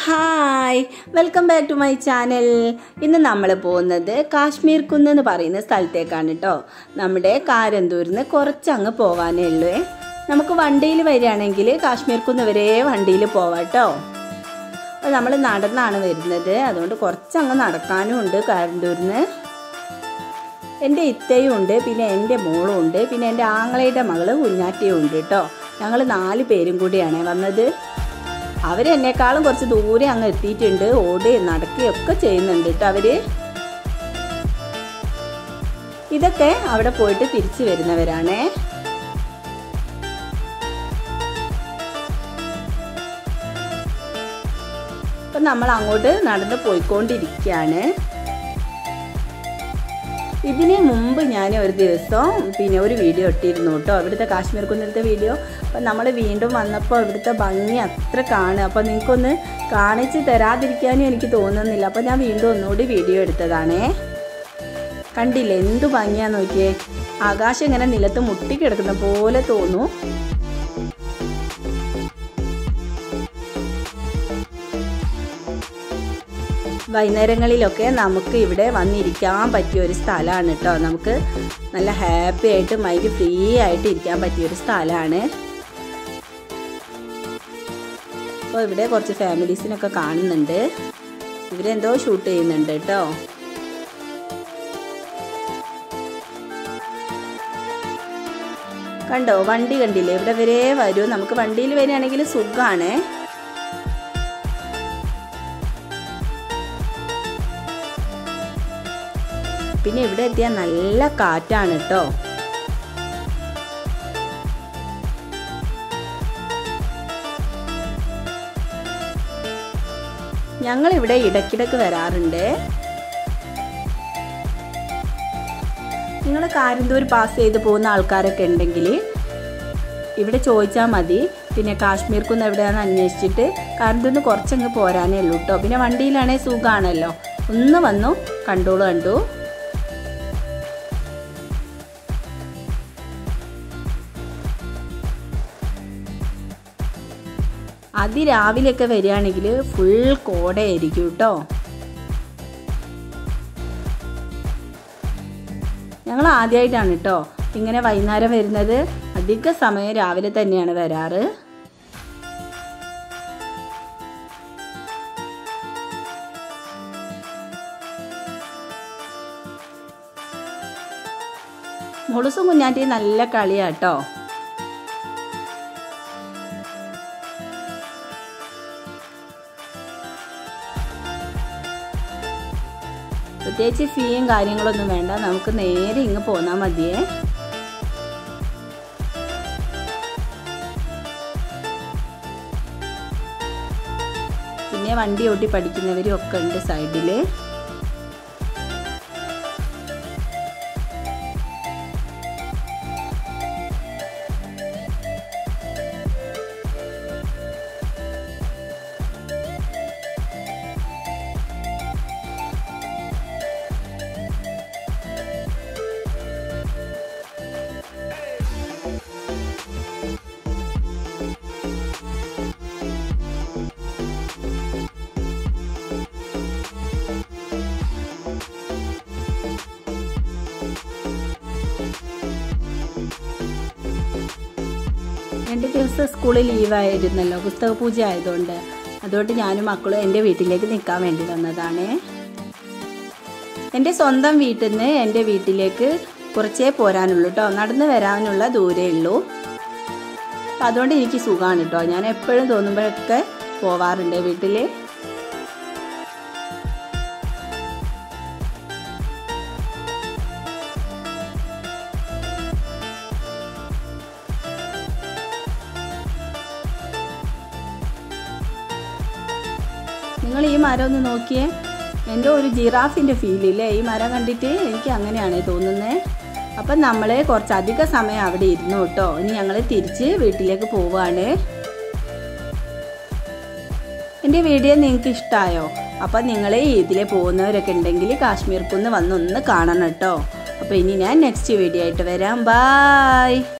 hi welcome back to my channel ഇന്ന് നമ്മൾ പോകുന്നത് കാശ്മീർ കുന്ന് എന്ന് പറയുന്ന സ്ഥലത്തേക്കാണ് കേട്ടോ നമ്മുടെ കാരന്തൂരിൽ നിന്ന് കുറച്ചങ്ങ് പോകാനേ ഉള്ളൂ നമുക്ക് വണ്ടിയിൽ വരികയാണെങ്കിൽ കാശ്മീർ കുന്ന് വരെ വണ്ടിയിൽ പോവാം കേട്ടോ അപ്പോൾ നമ്മൾ നടന്നാണ് വരുന്നത് അതുകൊണ്ട് കുറച്ചങ്ങ് നടക്കാനും ഉണ്ട് കാരന്തൂരിൽ നിന്ന് എൻ്റെ ഇത്തയും ഉണ്ട് പിന്നെ എൻ്റെ മോളും ഉണ്ട് പിന്നെ എൻ്റെ ആങ്ങളയുടെ മകള് കുഞ്ഞാറ്റയും ഉണ്ട് കേട്ടോ ഞങ്ങൾ നാല് പേരും കൂടിയാണ് വന്നത് അവരെന്നെക്കാളും കുറച്ച് ദൂരെ അങ്ങ് എത്തിയിട്ടുണ്ട് ഓടുകയും നടക്കുകയും ഒക്കെ ചെയ്യുന്നുണ്ട് കേട്ടോ അവര് ഇതൊക്കെ അവിടെ പോയിട്ട് തിരിച്ചു വരുന്നവരാണേ അപ്പം നമ്മൾ അങ്ങോട്ട് നടന്ന് പോയിക്കൊണ്ടിരിക്കുകയാണ് ഇതിന് മുമ്പ് ഞാൻ ഒരു ദിവസം പിന്നെ ഒരു വീഡിയോ ഇട്ടിരുന്നു കേട്ടോ ഇവിടുത്തെ കാശ്മീർ കുന്നിലത്തെ വീഡിയോ അപ്പം നമ്മൾ വീണ്ടും വന്നപ്പോൾ ഇവിടുത്തെ ഭംഗി അത്ര കാണുക അപ്പോൾ നിങ്ങൾക്കൊന്ന് കാണിച്ച് തരാതിരിക്കാനും എനിക്ക് തോന്നുന്നില്ല അപ്പോൾ ഞാൻ വീണ്ടും ഒന്നുകൂടി വീഡിയോ എടുത്തതാണേ കണ്ടില്ലേ എന്ത് ഭംഗിയാ നോക്കിയേ ആകാശം ഇങ്ങനെ നിലത്ത് മുട്ടിക്കിടക്കുന്ന പോലെ തോന്നും വൈകുന്നേരങ്ങളിലൊക്കെ നമുക്ക് ഇവിടെ വന്നിരിക്കാൻ പറ്റിയ ഒരു സ്ഥലമാണ് കേട്ടോ നമുക്ക് നല്ല ഹാപ്പി ആയിട്ട് മൈൻഡ് ഫ്രീ ആയിട്ട് ഇരിക്കാൻ പറ്റിയ ഒരു സ്ഥലമാണ് അപ്പോൾ ഇവിടെ കുറച്ച് ഫാമിലീസിനൊക്കെ കാണുന്നുണ്ട് ഇവരെന്തോ ഷൂട്ട് ചെയ്യുന്നുണ്ട് കേട്ടോ കണ്ടോ വണ്ടി കണ്ടില്ലേ ഇവിടെ വരെ വരൂ നമുക്ക് വണ്ടിയിൽ വരികയാണെങ്കിൽ സുഖമാണ് പിന്നെ ഇവിടെ എത്തിയാൽ നല്ല കാറ്റാണ് കേട്ടോ ഞങ്ങൾ ഇവിടെ ഇടയ്ക്കിടയ്ക്ക് വരാറുണ്ട് നിങ്ങൾ കാരന്തൂർ പാസ് ചെയ്ത് പോകുന്ന ആൾക്കാരൊക്കെ ഉണ്ടെങ്കിൽ ഇവിടെ ചോദിച്ചാൽ മതി പിന്നെ കാശ്മീർ കുന്ന് എവിടെയാണെന്ന് അന്വേഷിച്ചിട്ട് കാരന്തൂരിന്ന് കുറച്ചങ്ങ് പോരാനേ ഉള്ളൂ കേട്ടോ പിന്നെ വണ്ടിയിലാണെങ്കിൽ സുഖമാണല്ലോ ഒന്ന് വന്നു കണ്ടോളൂ കണ്ടു അതിരാവിലെയൊക്കെ വരികയാണെങ്കിൽ ഫുൾ കോടയായിരിക്കും കേട്ടോ ഞങ്ങൾ ആദ്യമായിട്ടാണ് കേട്ടോ ഇങ്ങനെ വൈകുന്നേരം വരുന്നത് അധിക സമയം രാവിലെ തന്നെയാണ് വരാറ് മുളുസും കുഞ്ഞാറ്റി നല്ല കളിയാട്ടോ പ്രത്യേകിച്ച് ഫീയും കാര്യങ്ങളൊന്നും വേണ്ട നമുക്ക് നേരെ ഇങ്ങ് പോന്നാൽ മതിയേ പിന്നെ വണ്ടി ഓട്ടി പഠിക്കുന്നവരും ഒക്കെ ഉണ്ട് സൈഡിൽ രണ്ട് ദിവസം സ്കൂളിൽ ലീവായിരുന്നല്ലോ പുസ്തക പൂജ ആയതുകൊണ്ട് അതുകൊണ്ട് ഞാനും മക്കളും എൻ്റെ വീട്ടിലേക്ക് നിൽക്കാൻ വേണ്ടി വന്നതാണ് എൻ്റെ സ്വന്തം വീട്ടിൽ നിന്ന് എൻ്റെ വീട്ടിലേക്ക് കുറച്ചേ പോരാനുള്ളൂ കേട്ടോ നടന്ന് വരാനുള്ള ദൂരേ ഉള്ളൂ അപ്പം അതുകൊണ്ട് എനിക്ക് സുഖമാണ് കേട്ടോ ഞാൻ എപ്പോഴും തോന്നുമ്പോഴൊക്കെ പോവാറുണ്ട് വീട്ടിൽ നിങ്ങൾ ഈ മരം ഒന്ന് നോക്കിയേ എൻ്റെ ഒരു ജിറാഫിൻ്റെ ഫീലില്ലേ ഈ മരം കണ്ടിട്ട് എനിക്ക് അങ്ങനെയാണ് തോന്നുന്നത് അപ്പം നമ്മൾ കുറച്ചധിക സമയം അവിടെ ഇരുന്നു കേട്ടോ ഇനി ഞങ്ങൾ തിരിച്ച് വീട്ടിലേക്ക് പോവുകയാണ് എൻ്റെ വീഡിയോ നിങ്ങൾക്ക് ഇഷ്ടമായോ അപ്പം നിങ്ങൾ ഇതിലെ പോകുന്നവരൊക്കെ ഉണ്ടെങ്കിൽ കാശ്മീർക്കൊന്ന് വന്നൊന്ന് കാണണം കേട്ടോ അപ്പോൾ ഇനി ഞാൻ നെക്സ്റ്റ് വീഡിയോ ആയിട്ട് വരാം ബായ്